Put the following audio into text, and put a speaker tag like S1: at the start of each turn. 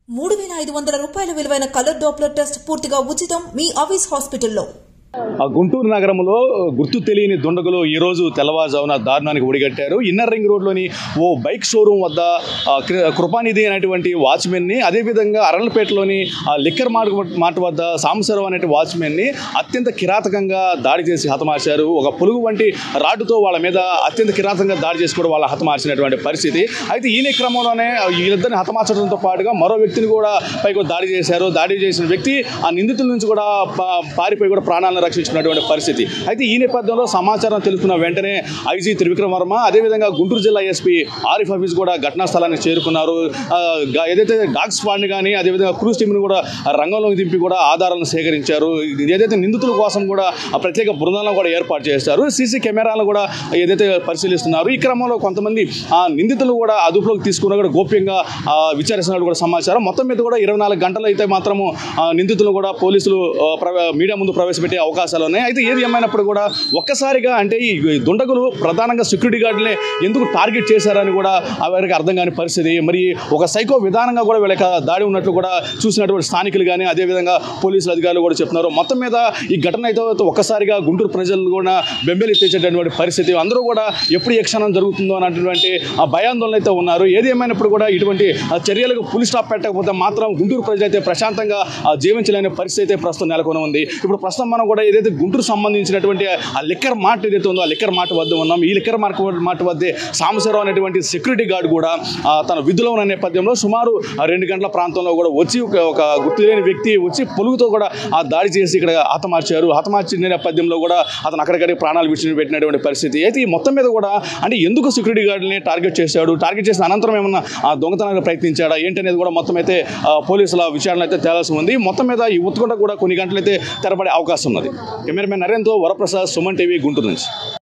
S1: మూడు వేల ఐదు వందల రూపాయల విలువైన కలర్ డాప్లర్ టెస్ట్ పూర్తిగా ఉచితం మీ అవిస్ హాస్పిటల్లో
S2: ఆ గుంటూరు నగరంలో గుర్తు తెలియని దుండగులు ఈ రోజు తెల్లవారుజామున దారుణానికి ఒడిగట్టారు ఇన్నర్ రింగ్ రోడ్లోని ఓ బైక్ షోరూమ్ వద్ద ఆ, కృ- కృపానిధి అనేటువంటి వాచ్మెన్ని అదేవిధంగా అరణ్యపేటలోని ఆ లిక్కర్ మార్ట్ మార్ట్ వద్ద సాంబశివరావు అనే వాచ్మెన్ని అత్యంత కిరాతకంగా దాడి చేసి హతమార్చారు ఒక పులుగు వంటి రాడ్డుతో వాళ్ళ మీద అత్యంత కిరాతకంగా దాడి చేసి కూడా వాళ్ళ హతమార్చినటువంటి పరిస్థితి అయితే ఈ క్రమంలోనే వీళ్ళిద్దరిని హతమార్చడంతో పాటుగా మరో వ్యక్తిని కూడా పైకి దాడి చేశారు దాడి చేసిన వ్యక్తి ఆ నిందితుల నుంచి కూడా పా- పారిపోయి కూడా ప్రాణాలను రక్షించినటువంటి పరిస్థితి అయితే ఈ నేపథ్యంలో సమాచారం తెలుసుకున్న వెంటనే ఐజీ త్రివిక్రమ వర్మ అదేవిధంగా గుంటూరు జిల్లా ఎస్పీ ఆరిఫ్ హఫీజ్ కూడా ఘటనా స్థలానికి చేరుకున్నారు ఆ, గా- ఏదైతే డాగ్ స్క్వాడ్ని కానీ అదేవిధంగా క్రూజ్ టీంని కూడా రంగంలోకి దింపి కూడా ఆధారాలను సేకరించారు ఇది ఏదైతే నిందితుల కోసం కూడా ఆ ప్రత్యేక బృందాలను కూడా ఏర్పాటు చేస్తారు సీసీ కెమెరాలను కూడా ఏదైతే పరిశీలిస్తున్నారు ఈ క్రమంలో కొంతమంది ఆ నిందితులు కూడా అదుపులోకి తీసుకున్న కూడా గోప్యంగా ఆ, విచారిస్తున్నట్టు కూడా సమాచారం మొత్తం మీద కూడా ఇరవై నాలుగు గంటలు అయితే మాత్రము ఆ, నిందితులు కూడా పోలీసులు ఆ, ప్రవ- మీడియా ముందు ప్రవేశపెట్టే అవకాశాలు ఉన్నాయి అయితే ఏది ఏమైనప్పుడు కూడా ఒక్కసారిగా అంటే ఈ దుండగులు ప్రధానంగా సెక్యూరిటీ గార్డులే ఎందుకు టార్గెట్ చేశారని కూడా వారికి అర్థం కాని పరిస్థితి మరి ఒక సైకో విధానంగా కూడా వీళ్ళకి దాడి ఉన్నట్లు కూడా చూసినటువంటి స్థానికులు కానీ అదేవిధంగా పోలీసులు అధికారులు కూడా చెప్తున్నారు మొత్తం మీద ఈ ఘటన అయితే ఒక్కసారిగా గుంటూరు ప్రజలు కూడా బెంబెలెత్తేసేటటువంటి పరిస్థితి అందరూ కూడా ఎప్పుడు ఏ క్షణం జరుగుతుందో అన్నటువంటి ఆ భయాందోళన అయితే ఉన్నారు ఏది ఏమైనప్పుడు కూడా ఇటువంటి ఆ చర్యలకు పులి స్టాప్ పెట్టకపోతే మాత్రం గుంటూరు ప్రజలు అయితే ప్రశాంతంగా ఆ జీవించలేని పరిస్థితి అయితే ప్రస్తుతం నెలకొని ఉంది ఇప్పుడు ప్రస్తుతం మనం కూడా ఏదైతే గుంటూరు సంబంధించినటువంటి ఆ లిక్కర్ మార్ట్ ఏదైతే ఉందో ఆ లిక్కర్ మార్ట్ వద్ద ఉన్నాం ఈ లిక్కర్ మార్ట్ మార్ట్ వద్దే సాంబశివరావు అనేటువంటి సెక్యూరిటీ గార్డ్ కూడా ఆ, తన విధులో ఉన్న నేపథ్యంలో సుమారు ఆ రెండు గంటల ప్రాంతంలో కూడా వచ్చి ఒక ఒక గుర్తు లేని వ్యక్తి వచ్చి పొలుగుతో కూడా ఆ దాడి చేసి ఇక్కడ హతమార్చారు హతమార్చిన నేపథ్యంలో కూడా అతను అక్కడికక్కడికి ప్రాణాలు విడిచి పెట్టినటువంటి పరిస్థితి అయితే ఈ మొత్తం మీద కూడా అంటే ఎందుకు సెక్యూరిటీ గార్డుని టార్గెట్ చేశాడు టార్గెట్ చేసిన అనంతరం ఏమన్నా ఆ దొంగతనానికి ప్రయత్నించాడా ఏంటనేది కూడా మొత్తం అయితే ఆ, పోలీసుల విచారణ అయితే తేలాల్సి ఉంది మొత్తం మీద ఈ ఉత్కంఠ కూడా కొన్ని గంటలైతే తెరపడే అవకాశం ఉన్నది కెమెరామెన్ నరేంద్రతో వరప్రసాద్ సుమన్ టీవీ గుంటూరు నుంచి